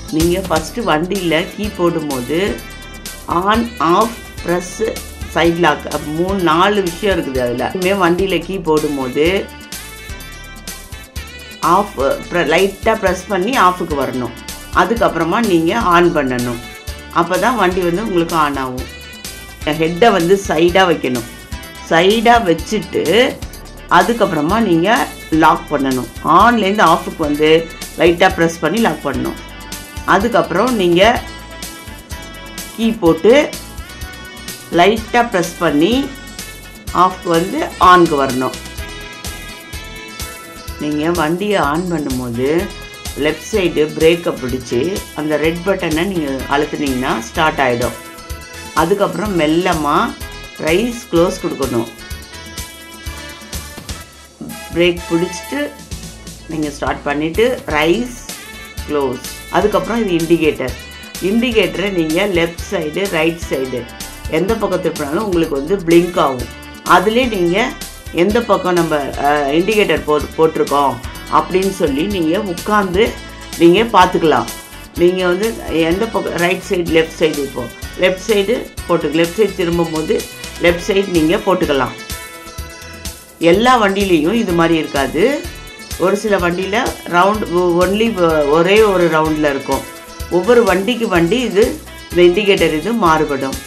நீங்கள் ஃபஸ்ட்டு வண்டியில் கீ போடும்போது on off press side lock மூணு நாலு விஷயம் இருக்குது அதில் இனிமேல் வண்டியில் கீ போடும்போது ஆஃப் லைட்டாக ப்ரெஸ் பண்ணி ஆஃபுக்கு வரணும் அதுக்கப்புறமா நீங்கள் ஆன் பண்ணணும் அப்போ தான் வண்டி வந்து உங்களுக்கு ஆன் ஆகும் ஹெட்டை வந்து சைடாக வைக்கணும் சைடாக வச்சுட்டு அதுக்கப்புறமா நீங்கள் லாக் பண்ணணும் ஆன்லேருந்து ஆஃபுக்கு வந்து லைட்டாக ப்ரெஸ் பண்ணி லாக் பண்ணணும் அதுக்கப்புறம் நீங்கள் கீ போட்டு லைட்டாக ப்ரெஸ் பண்ணி ஆஃப்க்கு வந்து ஆன்க்கு வரணும் நீங்கள் வண்டியை ஆன் பண்ணும்போது லெஃப்ட் சைடு பிரேக்கை பிடிச்சி அந்த ரெட் பட்டனை நீங்கள் அழுத்துனீங்கன்னா ஸ்டார்ட் ஆகிடும் அதுக்கப்புறம் மெல்லமாக ரைஸ் க்ளோஸ் கொடுக்கணும் பிரேக் பிடிச்சிட்டு நீங்கள் ஸ்டார்ட் பண்ணிவிட்டு ரைஸ் க்ளோஸ் அதுக்கப்புறம் இது இண்டிகேட்டர் இண்டிகேட்டரை நீங்கள் லெஃப்ட் சைடு ரைட் சைடு எந்த பக்கம் திருப்பினாலும் உங்களுக்கு வந்து பிளிங்க் ஆகும் அதுலேயே நீங்கள் எந்த பக்கம் நம்ம இண்டிகேட்டர் போ போட்டிருக்கோம் அப்படின்னு சொல்லி நீங்கள் உட்காந்து நீங்கள் பார்த்துக்கலாம் நீங்கள் வந்து எந்த பக்கம் ரைட் சைடு லெஃப்ட் சைடு இப்போ லெஃப்ட் சைடு போட்டு லெஃப்ட் சைடு திரும்பும் போது லெஃப்ட் சைடு நீங்கள் போட்டுக்கலாம் எல்லா வண்டியிலையும் இது மாதிரி இருக்காது ஒரு சில வண்டியில் ரவுண்ட் ஒன்லி ஒரே ஒரு ரவுண்டில் இருக்கும் ஒவ்வொரு வண்டிக்கு வண்டி இது இந்த இண்டிகேட்டர் இது மாறுபடும்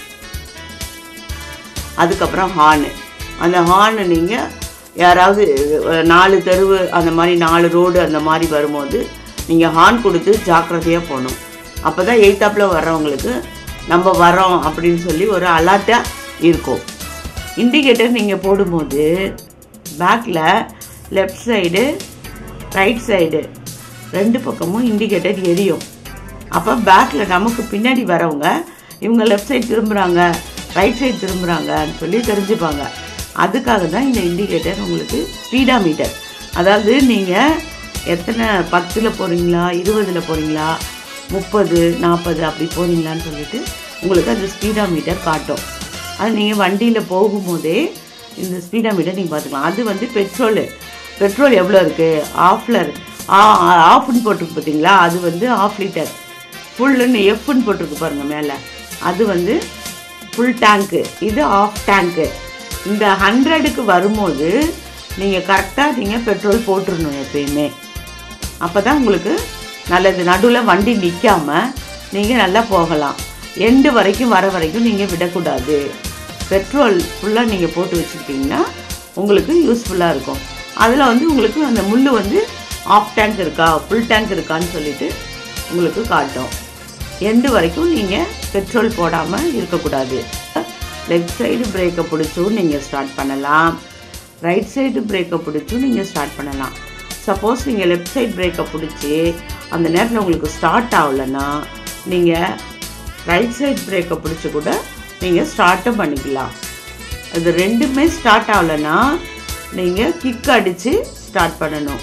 அதுக்கப்புறம் ஹார்னு அந்த ஹார்னு நீங்கள் யாராவது அஹ், நாலு தெருவு அந்த மாதிரி நாலு ரோடு அந்த மாதிரி வரும்போது நீங்கள் ஹார்ன் கொடுத்து ஜாக்கிரதையாக போகணும் அப்போ தான் எய்த்தாப்பில் வர்றவங்களுக்கு நம்ம வரோம் அப்படின்னு சொல்லி ஒரு அலர்ட்டாக இருக்கும் இண்டிகேட்டர் நீங்கள் போடும்போது பேக்கில் லெஃப்ட் சைடு ரைட் சைடு ரெண்டு பக்கமும் இண்டிகேட்டர் எரியும் அப்போ பேக்கில் நமக்கு பின்னாடி வரவங்க இவங்க லெஃப்ட் சைடு திரும்புகிறாங்க ரைட் சைடு திரும்புகிறாங்கன்னு சொல்லி தெரிஞ்சுப்பாங்க அதுக்காக தான் இந்த இண்டிகேட்டர் உங்களுக்கு ஸ்பீடா மீட்டர் அதாவது நீங்கள் எத்தனை பத்தில் போகிறீங்களா இருபதில் போகிறீங்களா முப்பது நாற்பது அப்படி போகிறீங்களான்னு சொல்லிட்டு உங்களுக்கு அந்த ஸ்பீடா மீட்டர் காட்டும் அது நீங்கள் வண்டியில் போகும்போதே இந்த ஸ்பீடா மீட்டர் நீங்கள் பார்த்துக்கலாம் அது வந்து பெட்ரோலு பெட்ரோல் எவ்வளோ இருக்குது ஆஃபில் ஆஃப்னு போட்டிருக்கு பார்த்தீங்களா அது வந்து ஆஃப் லிட்டர் ஃபுல்லுன்னு எஃப்னு போட்டிருக்கு பாருங்கள் மேலே அது வந்து ஃபுல் டேங்க்கு இது ஆஃப் டேங்க்கு இந்த ஹண்ட்ரடுக்கு வரும்போது நீங்கள் கரெக்டாக நீங்கள் பெட்ரோல் போட்டுருணும் எப்பயுமே அப்போ தான் உங்களுக்கு நல்லது நடுவில் வண்டி நிற்காம நீங்கள் நல்லா போகலாம் எண்டு வரைக்கும் வர வரைக்கும் நீங்கள் விடக்கூடாது பெட்ரோல் ஃபுல்லாக நீங்கள் போட்டு வச்சுக்கிட்டிங்கன்னா உங்களுக்கு யூஸ்ஃபுல்லாக இருக்கும் அதில் வந்து உங்களுக்கு அந்த முள் வந்து ஆஃப் டேங்க் இருக்கா ஃபுல் டேங்க் இருக்கான்னு சொல்லிட்டு உங்களுக்கு காட்டும் எண்டு வரைக்கும் நீங்கள் பெட்ரோல் போடாமல் இருக்கக்கூடாது லெஃப்ட் சைடு பிரேக்கை பிடிச்சும் நீங்கள் ஸ்டார்ட் பண்ணலாம் ரைட் சைடு பிரேக்கை பிடிச்சும் நீங்கள் ஸ்டார்ட் பண்ணலாம் சப்போஸ் நீங்கள் லெஃப்ட் சைடு பிரேக்கை பிடிச்சி அந்த நேரத்தில் உங்களுக்கு ஸ்டார்ட் ஆகலைன்னா நீங்கள் ரைட் சைடு பிரேக்கை பிடிச்சி கூட நீங்கள் ஸ்டார்ட்டும் பண்ணிக்கலாம் இது ரெண்டுமே ஸ்டார்ட் ஆகலைன்னா நீங்கள் கிக் அடித்து ஸ்டார்ட் பண்ணணும்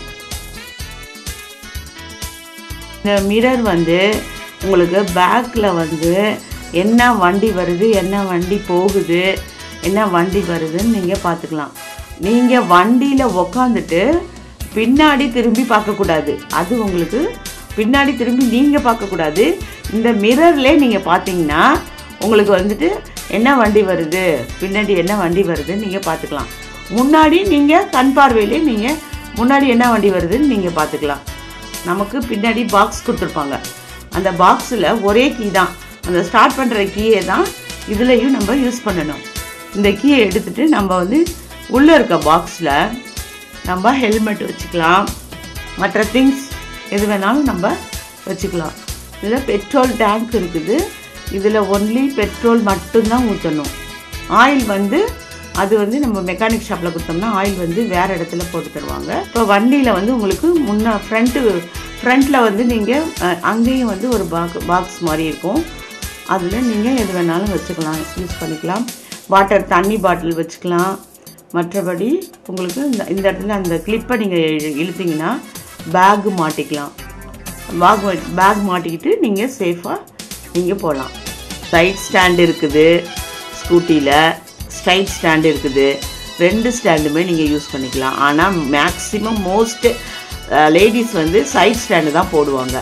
இந்த மிரர் வந்து உங்களுக்கு பேக்கில் வந்து என்ன வண்டி வருது என்ன வண்டி போகுது என்ன வண்டி வருதுன்னு நீங்கள் பார்த்துக்கலாம் நீங்கள் வண்டியில் உக்காந்துட்டு பின்னாடி திரும்பி பார்க்கக்கூடாது அது உங்களுக்கு பின்னாடி திரும்பி நீங்கள் பார்க்கக்கூடாது இந்த மிரர்லே நீங்கள் பார்த்தீங்கன்னா உங்களுக்கு வந்துட்டு என்ன வண்டி வருது பின்னாடி என்ன வண்டி வருதுன்னு நீங்கள் பார்த்துக்கலாம் முன்னாடி நீங்கள் கண் பார்வையிலே நீங்கள் முன்னாடி என்ன வண்டி வருதுன்னு நீங்கள் பார்த்துக்கலாம் நமக்கு பின்னாடி பாக்ஸ் கொடுத்துருப்பாங்க அந்த பாக்ஸில் ஒரே கீ தான் அந்த ஸ்டார்ட் பண்ணுற கீயை தான் இதுலேயும் நம்ம யூஸ் பண்ணணும் இந்த கீயை எடுத்துட்டு நம்ம வந்து உள்ளே இருக்க பாக்ஸில் நம்ம ஹெல்மெட் வச்சுக்கலாம் மற்ற திங்ஸ் எது வேணாலும் நம்ம வச்சுக்கலாம் இதில் பெட்ரோல் டேங்க் இருக்குது இதில் ஒன்லி பெட்ரோல் மட்டும்தான் ஊற்றணும் ஆயில் வந்து அது வந்து நம்ம மெக்கானிக் ஷாப்பில் கொடுத்தோம்னா ஆயில் வந்து வேறு இடத்துல போட்டு தருவாங்க இப்போ வண்டியில் வந்து உங்களுக்கு முன்ன ஃப்ரண்ட்டு ஃப்ரண்ட்டில் வந்து நீங்கள் அங்கேயும் வந்து ஒரு பாக் பாக்ஸ் மாதிரி இருக்கும் அதில் நீங்கள் எது வேணாலும் வச்சுக்கலாம் யூஸ் பண்ணிக்கலாம் வாட்டர் தண்ணி பாட்டில் வச்சுக்கலாம் மற்றபடி உங்களுக்கு இந்த இந்த இடத்துல அந்த கிளிப்பை நீங்கள் இழுத்தீங்கன்னா பேக் மாட்டிக்கலாம் பேக் பேக் மாட்டிக்கிட்டு நீங்கள் சேஃபாக நீங்கள் போகலாம் சைட் ஸ்டாண்ட் இருக்குது ஸ்கூட்டியில் ஸ்ட்ரைட் ஸ்டாண்ட் இருக்குது ரெண்டு ஸ்டாண்டுமே நீங்கள் யூஸ் பண்ணிக்கலாம் ஆனால் மேக்ஸிமம் மோஸ்ட் லேடிஸ் வந்து சைட் ஸ்டாண்டு தான் போடுவாங்க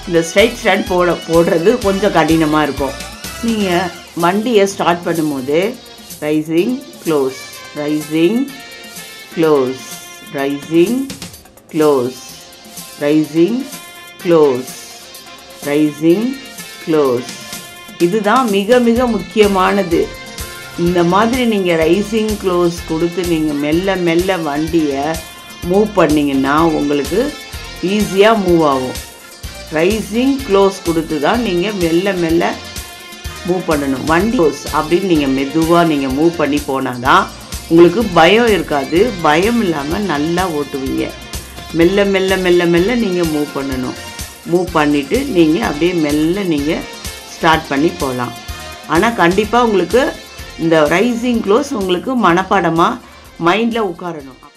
இந்த ஸ்ட்ரைட் ஸ்டாண்ட் போட போடுறது கொஞ்சம் கடினமாக இருக்கும் நீங்கள் வண்டியை ஸ்டார்ட் பண்ணும்போது raising close raising close raising close raising close raising close இதுதான் மிக மிக முக்கியமானது இந்த மாதிரி நீங்கள் ரைசிங் க்ளோஸ் கொடுத்து நீங்கள் மெல்ல மெல்ல வண்டியை மூவ் பண்ணிங்கன்னா உங்களுக்கு ஈஸியாக மூவ் ஆகும் ரைசிங் க்ளோஸ் கொடுத்து தான் நீங்கள் மெல்ல மெல்ல மூவ் பண்ணணும் வண்டி க்ளோஸ் அப்படின்னு நீங்கள் மெதுவாக நீங்கள் மூவ் பண்ணி போனால் தான் உங்களுக்கு பயம் இருக்காது பயம் இல்லாமல் நல்லா ஓட்டுவீங்க மெல்ல மெல்ல மெல்ல மெல்ல நீங்கள் மூவ் பண்ணணும் மூவ் பண்ணிவிட்டு நீங்கள் அப்படியே மெல்ல நீங்கள் ஸ்டார்ட் பண்ணி போகலாம் ஆனால் கண்டிப்பாக உங்களுக்கு இந்த ரைசிங் க்ளோஸ் உங்களுக்கு மனப்பாடமாக மைண்டில் உட்காரணும்